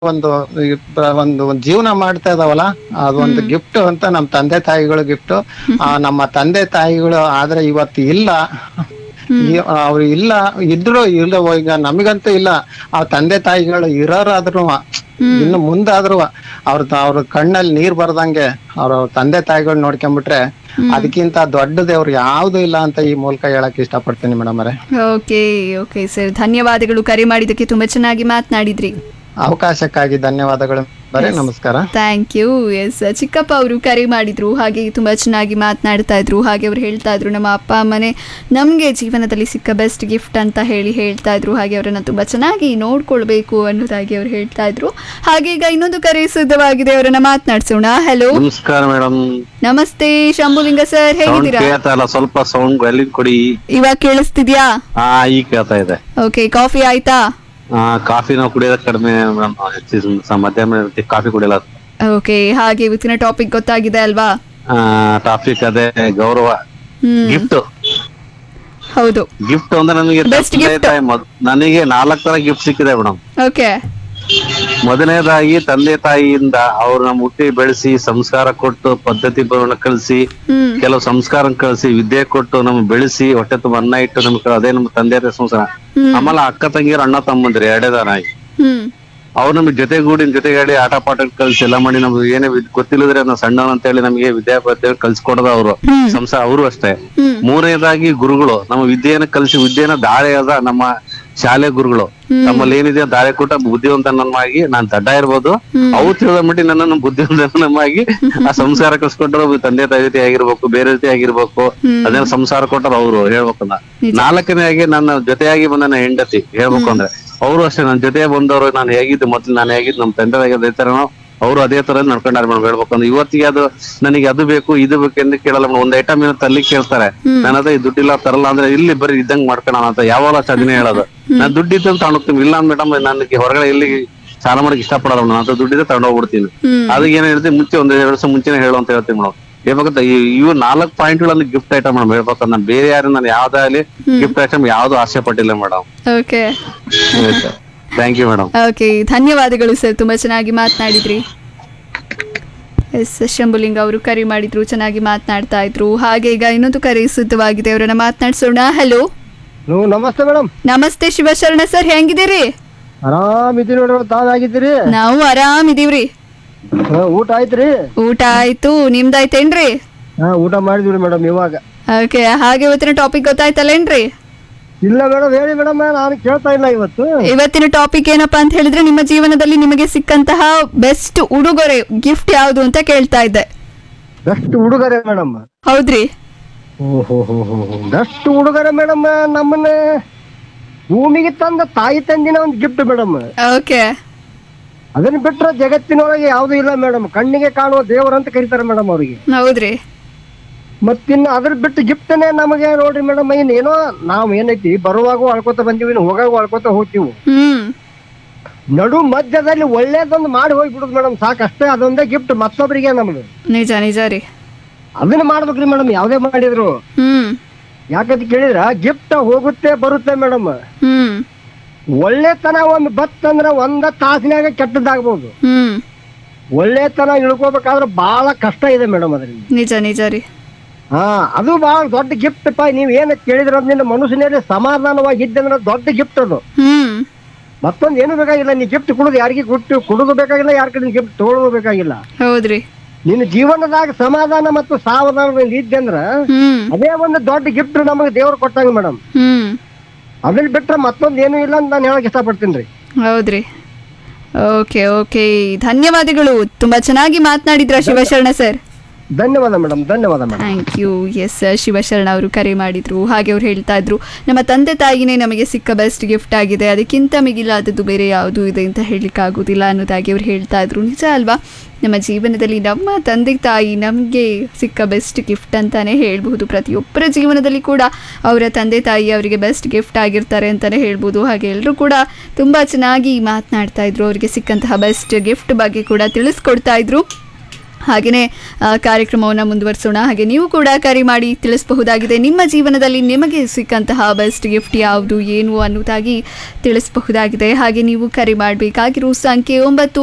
ಒಂದು ಇಪ್ಪ- ಒಂದು ಒಂದು ಜೀವನ ಮಾಡ್ತಾ ಇದಾವಲ್ಲ ಅದೊಂದು ಗಿಫ್ಟ್ ಅಂತ ನಮ್ ತಂದೆ ತಾಯಿಗಳು ಗಿಫ್ಟ್ ನಮ್ಮ ತಂದೆ ತಾಯಿಗಳು ಆದ್ರೆ ಇವತ್ತು ಇಲ್ಲ ಈ- ಅವ್ರು ಇಲ್ಲ ಇದ್ರು ಇಲ್ಲ ಈಗ ನಮಗಂತೂ ಇಲ್ಲ ಆ ತಂದೆ ತಾಯಿಗಳು ಇರೋರಾದ್ರು ಇನ್ನು ಮುಂದಾದ್ರು ಅವ್ರ ಅವ್ರ ಕಣ್ಣಲ್ಲಿ ನೀರ್ ಬರ್ದಂಗೆ ಅವ್ರ ತಂದೆ ತಾಯಿಗಳು ನೋಡ್ಕೊಂಡ್ಬಿಟ್ರೆ ಅದಕ್ಕಿಂತ ದೊಡ್ಡ ದೇವ್ರು ಯಾವ್ದು ಇಲ್ಲ ಅಂತ ಈ ಮೂಲಕ ಹೇಳಕ್ ಇಷ್ಟಪಡ್ತೀನಿ ಮೇಡಮ್ ಅವರೇ ಓಕೆ ಓಕೆ ಸರ್ ಧನ್ಯವಾದಗಳು ಕರೆ ಮಾಡಿದ್ದಕ್ಕೆ ತುಂಬಾ ಚೆನ್ನಾಗಿ ಮಾತನಾಡಿದ್ರಿ ಅವಕಾಶಕ್ಕಾಗಿ ಧನ್ಯವಾದಗಳು ಬರೇ ನಮಸ್ಕಾರ ಥ್ಯಾಂಕ್ ಯು ಎಸ್ ಚಿಕ್ಕಪ್ಪ ಅವರು ಕರೆ ಮಾಡಿದ್ರು ಹಾಗೆ ತುಂಬಾ ಚೆನ್ನಾಗಿ ಮಾತನಾಡ್ತಾ ಇದ್ರು ಹಾಗೆ ಅವ್ರು ಹೇಳ್ತಾ ಇದ್ರು ನಮ್ಮ ಅಪ್ಪ ಅಮ್ಮನೇ ನಮಗೆ ಜೀವನದಲ್ಲಿ ಸಿಕ್ಕ ಬೆಸ್ಟ್ ಗಿಫ್ಟ್ ಅಂತ ಹೇಳಿ ಹೇಳ್ತಾ ಇದ್ರು ಹಾಗೆ ಅವರನ್ನ ತುಂಬಾ ಚೆನ್ನಾಗಿ ನೋಡ್ಕೊಳ್ಬೇಕು ಅನ್ನೋದಾಗಿ ಅವ್ರು ಹೇಳ್ತಾ ಇದ್ರು ಹಾಗೆ ಈಗ ಇನ್ನೊಂದು ಕರೆ ಸಿದ್ಧವಾಗಿದೆ ಅವರನ್ನ ಮಾತನಾಡ್ಸೋಣ ಹಲೋ ನಮಸ್ಕಾರ ಮೇಡಮ್ ನಮಸ್ತೆ ಶಂಭುಲಿಂಗ ಸರ್ ಸೌಂಡ್ ಹೇಗಿದ್ದೀರಾ ಕೇಳ್ತಾ ಇಲ್ಲ ಸ್ವಲ್ಪ ಸೌಂಡ್ ಎಲ್ಲಿ ಕೊಡಿ ಇವಾಗ ಕೇಳಿಸ್ತಿದ್ಯಾ ಹಾ ಈಗ ಕೇಳ್ತಾ ಇದೆ ಓಕೆ ಕಾಫಿ ಆಯ್ತಾ ಆ ಕಾಫಿ ನಾವು ಕುಡಿಯೋದು ಕಡಿಮೆ ಮೇಡಮ್ ಮಧ್ಯಾಹ್ನ ಹೊತ್ತಿಗೆ ಕಾಫಿ ಕುಡಿಯಲ್ಲ ಓಕೆ ಹಾಗೆ ಇವತ್ತಿನ ಟಾಪಿಕ್ ಗೊತ್ತಾಗಿದೆ ಅಲ್ವಾ ಟಾಪಿಕ್ ಅದೇ ಗೌರವ ಹ್ಮ್ ಗಿಫ್ಟ್ ಹೌದು ಗಿಫ್ಟ್ ಅಂದ್ರೆ ನನಗೆ Best ತಂದೆ gift. ತಾಯಿ ಮೊದ್- ನನಗೆ ನಾಲ್ಕು ತರ ಗಿಫ್ಟ್ ಸಿಕ್ಕಿದೆ ಮೇಡಮ್ ಓಕೆ ಮೊದಲನೇದಾಗಿ ತಂದೆ ತಾಯಿಯಿಂದ ಅವ್ರು ನಮ್ಮ ಹುಟ್ಟಿ ಬೆಳೆಸಿ ಸಂಸ್ಕಾರ ಕೊಟ್ಟು ಪದ್ಧತಿ ಬರೋಣ ಕಲಿಸಿ ಹ್ಮ್ ಕೆಲವು ಸಂಸ್ಕಾರ ಕಳಿಸಿ ವಿದ್ಯೆ ಕೊಟ್ಟು ನಮ್ಗೆ ಬೆಳೆಸಿ ಹೊಟ್ಟೆ ತುಂಬ ಅನ್ನ ಇಟ್ಟು ನಮ್ಗೆ ಅದೇ ನಮ್ಮ ತಂದೆ ಸಂಸಾರ ಹ್ಮ್. ಆಮೇಲೆ ಅಕ್ಕ ತಂಗಿಯರು ಅಣ್ಣ ತಮ್ಮಂದ್ರಿ ಎರಡೇ ನಾಯಿ ಹ್ಮ್ ಅವ್ರು ನಮ್ಗೆ ಜೊತೆಗೂಡಿ ಜೊತೆಗಾಡಿ ಆಟ ಪಾಠ ಕಲ್ಸಿ ಎಲ್ಲ ಮಾಡಿ ನಮ್ಗೆ ಏನೇ ವಿದ್- ಗೊತ್ತಿಲ್ಲದ್ರೆ ನಾವು ಸಣ್ಣವನ್ ಅಂತ ಹೇಳಿ ನಮಗೆ ವಿದ್ಯಾಭ್ಯಾಸ ಕಲ್ಸ್ಕೊಡದ ಅವರು ಸಂಸಾರ ಅವರು ಅಷ್ಟೇ ಹ್ಮ್. ಮೂರನೇದಾಗಿ ಗುರುಗಳು ನಮ್ಮ ವಿದ್ಯೆಯನ್ನ ಕಲಿಸಿ ವಿದ್ಯೆನ ದಾಳೆಯಾದ ನಮ್ಮ ಶಾಲೆ ಗುರುಗಳು ನಮ್ಮಲ್ಲಿ ಏನಿದೆ ದಾಳೆ ಕೊಟ್ಟ ಬುದ್ಧಿವಂತನನ್ನಾಗಿ ನಾನ್ ದಡ್ಡ ಇರ್ಬೋದು ಅವ್ರು ತಿಳಿದ ಮಟ್ಟಿ ನನ್ನನ್ನು ಬುದ್ಧಿವಂತನನ್ನಾಗಿ ಆ ಸಂಸಾರ ಕಲ್ಸ್ಕೊಟ್ಟರು ತಂದೆ ತಾಯಿ ರೀತಿ ಆಗಿರ್ಬೇಕು ಬೇರೆ ರೀತಿ ಆಗಿರ್ಬೇಕು ಅದೇನ ಸಂಸಾರ ಕೊಟ್ಟರು ಅವರು ಹೇಳ್ಬೇಕಂದ ನಾಲ್ಕನೇದಾಗಿ ನನ್ನ ಜೊತೆಯಾಗಿ ಬಂದ ನನ್ನ ಹೆಂಡತಿ ಹೇಳ್ಬೇಕು ಅಂದ್ರೆ ಅವರು ಅಷ್ಟೇ ನನ್ನ ಜೊತೆ ಬಂದವರು ನಾನು ಹೇಗಿದ್ದು ಮೊದ್ಲು ನಾನು ಹೇಗಿದ್ದು ನಮ್ಮ ತಂದೆ ತಾಯಿ ಅದೇ ತರನೋ ಅವರು ಅದೇ ತರ ನಡ್ಕೊಂಡಾರ ಮೇಡಮ್ ಹೇಳ್ಬೇಕಂದ್ರೆ ಇವತ್ತಿಗೆ ಅದು ನನಗೆ ಅದು ಬೇಕು ಇದು ಬೇಕು ಎಂದು ಕೇಳಲ್ಲ ಮೇಡಮ್ ಒಂದ್ ಐಟಮ್ ಏನೋ ತಲ್ಲಿ ಕೇಳ್ತಾರೆ ನನ್ನ ಹತ್ರ ಈ ದುಡ್ಡಿಲ್ಲ ತರಲ್ಲ ಅಂದ್ರೆ ಇಲ್ಲಿ ಬರೀ ಇದ್ದಂಗ್ ಮಾಡ್ಕೊಳ ಅಂತ ಯಾವಾಗ ಅದನ್ನೇ ಹೇಳೋದು ನಾನ್ ದುಡ್ಡಿದ್ದು ಅಂತ ತಗೊಂಡೋಗ್ತೀನಿ ಇಲ್ಲ ಮೇಡಮ್ ನನಗೆ ಹೊರಗಡೆ ಎಲ್ಲಿ ಸಾಲ ಮಾಡಕ್ ಇಷ್ಟಪಡಲ್ಲ ನನ್ನ ಹತ್ರ ದುಡ್ಡಿದ್ರೆ ತಗೊಂಡೋಗ್ಬಿಡ್ತೀನಿ ಹ್ಮ್. ಅದಕ್ಕೆ ಏನ್ ಹೇಳ್ತೀನಿ ಮುಂಚೆ ಒಂದ್ ಎರಡು ವರ್ಷ ಮುಂಚೆನೆ ಹೇಳು ಅಂತ ಹೇಳ್ತೀನಿ ಮೇಡಮ್ ಹೇಳ್ಬೇಕಂತ ಈ- ಇವು ನಾಲ್ಕು ಪಾಯಿಂಟ್ ಗಳಲ್ಲಿ ಗಿಫ್ಟ್ ಐಟಮ್ ಮೇಡಮ್ ಹೇಳ್ಬೇಕಂತ ನಾನು ಬೇರೆ ಯಾರು ನಾನು ಯಾವ್ದಾಗಲಿ ಗಿಫ್ಟ್ ಐಟಮ್ ಯಾವ್ದು ಆಸೆ ಪಟ್ಟಿಲ್ಲ madam okay thank you madam okay ಧನ್ಯವಾದಗಳು ಸರ್ ತುಂಬಾ ಚೆನ್ನಾಗಿ ಮಾತನಾಡಿದ್ರಿ ಎಸ್ ಶಂಭುಲಿಂಗ ಅವರು ಕರೆ ಮಾಡಿದ್ರು ಚೆನ್ನಾಗಿ ಮಾತನಾಡ್ತಾ ಇದ್ರು ಹಾಗೆ ಈಗ ಇನ್ನೊಂದು ಕರೆ ಸಿದ್ಧವಾಗಿದೆ ಅವರನ್ನ ಮಾತನಾಡ್ಸೋಣ ಹಲೋ ನೀವು ನಮಸ್ತೆ ಮೇಡಮ್ ನಮಸ್ತೆ ಶಿವಶರಣ ಸರ್ ಹೆಂಗಿದ್ದೀರಿ ಆರಾಮಿದ್ದೀರಿ ನೋಡ್ರಿ ತಾವಾಗಿದ್ದೀರಿ ನಾವು ಆರಾಮಿದೀವ್ರಿ ಊಟ ಆಯ್ತ್ರಿ ಊಟ ಆಯ್ತು ನಿಮ್ದಾಯ್ತೇನ್ರಿ ಹಾ ಊಟ ಮಾಡಿದ್ವಿ ಮೇಡಮ್ ಇವಾಗ ಓಕೆ ಹಾಗೆ ಇವತ್ತಿನ ಟಾಪಿಕ್ ಗೊತ್ತಾಯ್ತಲ್ಲೇನ್ರಿ ಇಲ್ಲ ಮೇಡಮ್ ಹೇಳಿ ಮೇಡಮ್ ನಾನು ಕೇಳ್ತಾ ಇಲ್ಲ ಇವತ್ತು ಇವತ್ತಿನ ಟಾಪಿಕ್ ಏನಪ್ಪಾ ಅಂತ ಹೇಳಿದ್ರೆ ನಿಮ್ಮ ಜೀವನದಲ್ಲಿ ನಿಮಗೆ ಸಿಕ್ಕಂತಹ ಬೆಸ್ಟ್ ಉಡುಗೊರೆ ಗಿಫ್ಟ್ ಯಾವುದು ಅಂತ ಕೇಳ್ತಾ ಇದ್ದೆ ಬೆಸ್ಟ್ ಹುಡುಗರೆ ಮೇಡಮ್ ಹೌದ್ರಿ ಓಹೋ ಹೋ ಹೋ ಬೆಸ್ಟ್ ಹುಡುಗರೆ ಮೇಡಮ್ ನಮ್ಮನ್ನ ಭೂಮಿಗೆ ತಂದ ತಾಯಿ ತಂದಿನ ಒಂದು ಗಿಫ್ಟ್ ಮೇಡಮ್ ಓಕೆ ಅದನ್ನ ಬಿಟ್ರೆ ಜಗತ್ತಿನೊಳಗೆ ಯಾವ್ದು ಇಲ್ಲ ಮೇಡಮ್ ಕಣ್ಣಿಗೆ ಕಾಣುವ ದೇವರು ಅಂತ ಕರೀತಾರೆ ಮೇಡಮ್ ಅವ್ರಿಗೆ ಹೌದ್ರಿ ಮತ್ತಿನ್ನು ಅದ್ರ ಬಿಟ್ಟು ಗಿಫ್ಟ್ನೇ ನಮಗೆ ನೋಡ್ರಿ ಮೇಡಮ್ ಏನೋ ನಾವ್ ಏನೈತಿ ಬರುವಾಗ ಅಳ್ಕೊತ ಬಂದೀವಿ ಇನ್ನು ಹೋಗಾಗ ಅಳ್ಕೊತ ಹೋಗ್ತೀವಿ ಹ್ಮ್ ನಡು ಮಧ್ಯದಲ್ಲಿ ಒಳ್ಳೇದೊಂದು ಮಾಡಿ ಹೋಗ್ಬಿಡುದು ಮೇಡಮ್ ಸಾಕಷ್ಟೇ ಅದೊಂದೇ ಗಿಫ್ಟ್ ಮತ್ತೊಬ್ಬರಿಗೆ ನಮ್ದು ನಿಜ ನಿಜ ರೀ ಅದನ್ನ ಮಾಡ್ಬೇಕ್ರಿ ಮೇಡಮ್ ಯಾವ್ದೇ ಮಾಡಿದ್ರು ಹ್ಮ್ ಯಾಕಂತ ಕೇಳಿದ್ರ ಗಿಫ್ಟ್ ಹೋಗುತ್ತೆ ಬರುತ್ತೆ ಮೇಡಮ್ ಹ್ಮ್ ಒಳ್ಳೆತನ ಒಮ್ಮೆ ಬತ್ತಂದ್ರ ಒಂದ ತಾಸಿನಾಗ ಕೆಟ್ಟದ್ದಾಗ್ಬೋದು ಹ್ಮ್ ಒಳ್ಳೆತನ ಇಳ್ಕೋಬೇಕಾದ್ರೆ ಬಹಳ ಕಷ್ಟ ಇದೆ ಮೇಡಮ್ ಅದರಿಂದ ನಿಜ ನಿಜ ರೀ ಹಾ ಅದು ಬಹಳ ದೊಡ್ಡ ಗಿಫ್ಟ್ ಪಾ ನೀವ್ ಏನ್ ಕೇಳಿದ್ರ ನಿನ್ನ ಮನುಷ್ಯನಲ್ಲಿ ಸಮಾಧಾನವಾಗಿ ಇದ್ದಂದ್ರ ದೊಡ್ಡ ಗಿಫ್ಟ್ ಅದು ಹ್ಮ್ ಮತ್ತೊಂದ್ ಏನು ಬೇಕಾಗಿಲ್ಲ ನೀ ಗಿಫ್ಟ್ ಕೊಡುದು ಯಾರಿಗೆ ಕೊಟ್ಟು ಕೊಡುದು ಬೇಕಾಗಿಲ್ಲ ಯಾರ ಕಡೆ ಗಿಫ್ಟ್ ತಗೊಳ್ಳೋದು ಬೇಕಾಗಿಲ್ಲ ಹೌದ್ರಿ ನಿನ್ನ ಜೀವನದಾಗ ಸಮಾಧಾನ ಮತ್ತು ಸಾವಧಾನದಿಂದ ಇದ್ದೆ ಅಂದ್ರ ಹ್ಮ್ ಅದೇ ಒಂದು ದೊಡ್ಡ ಗಿಫ್ಟ್ ನಮಗೆ ದೇವ್ರು ಕೊಟ್ಟಂಗ ಮೇಡಮ್ ಹ್ಮ್ ಅದನ್ನ ಬಿಟ್ರೆ ಮತ್ತೊಂದ್ ಏನು ಇಲ್ಲ ಅಂತ ನಾನು ಹೇಳಕ್ ಇಷ್ಟಪಡ್ತೀನಿ ರೀ ಹೌದ್ರಿ ಓಕೆ ಓಕೆ ಧನ್ಯವಾದಗಳು ತುಂಬಾ ಚೆನ್ನಾಗಿ ಮಾತನಾಡಿದ್ರ ಶಿವಶರಣ ಸರ್ ಧನ್ಯವಾದ ಮೇಡಮ್ ಧನ್ಯವಾದ madam thank you S Shivasharana ಅವರು ಕರೆ ಮಾಡಿದ್ರು ಹಾಗೆ ಅವ್ರು ಹೇಳ್ತಾ ಇದ್ರು ನಮ್ಮ ತಂದೆ ತಾಯಿನೇ ನಮಗೆ ಸಿಕ್ಕ ಬೆಸ್ಟ್ ಗಿಫ್ಟ್ ಆಗಿದೆ ಅದಕ್ಕಿಂತ ಮಿಗಿಲಾದದ್ದು ಬೇರೆ ಯಾವುದು ಇದೆ ಅಂತ ಹೇಳಲಿಕ್ಕಾಗೋದಿಲ್ಲ ಅನ್ನೋದಾಗಿ ಅವ್ರು ಹೇಳ್ತಾ ಇದ್ರು ನಿಜ ಅಲ್ವಾ ನಮ್ಮ ಜೀವನದಲ್ಲಿ ನಮ್ಮ ತಂದೆ ತಾಯಿ ನಮಗೆ ಸಿಕ್ಕ ಬೆಸ್ಟ್ ಗಿಫ್ಟ್ ಅಂತಾನೆ ಹೇಳ್ಬಹುದು ಪ್ರತಿಯೊಬ್ಬರ ಜೀವನದಲ್ಲಿ ಕೂಡ ಅವರ ತಂದೆ ತಾಯಿ ಅವರಿಗೆ ಬೆಸ್ಟ್ ಗಿಫ್ಟ್ ಆಗಿರ್ತಾರೆ ಅಂತಾನೆ ಹೇಳ್ಬೋದು ಹಾಗೆ ಎಲ್ಲರೂ ಕೂಡ ತುಂಬ ಚೆನ್ನಾಗಿ ಮಾತನಾಡ್ತಾ ಇದ್ರು ಅವರಿಗೆ ಸಿಕ್ಕಂತಹ ಬೆಸ್ಟ್ ಗಿಫ್ಟ್ ಬಗ್ಗೆ ಕೂಡ ತಿಳಿಸ್ಕೊಡ್ತಾ ಇದ್ರು ಹಾಗೆಯೇ ಕಾರ್ಯಕ್ರಮವನ್ನು ಮುಂದುವರಿಸೋಣ ಹಾಗೆ ನೀವು ಕೂಡ ಕರೆ ಮಾಡಿ ತಿಳಿಸಬಹುದಾಗಿದೆ ನಿಮ್ಮ ಜೀವನದಲ್ಲಿ ನಿಮಗೆ ಸಿಕ್ಕಂತಹ ಬೆಸ್ಟ್ ಗಿಫ್ಟ್ ಯಾವುದು ಏನು ಅನ್ನೋದಾಗಿ ತಿಳಿಸಬಹುದಾಗಿದೆ ಹಾಗೆ ನೀವು ಕರೆ ಮಾಡಬೇಕಾಗಿರೋ ಸಂಖ್ಯೆ ಒಂಬತ್ತು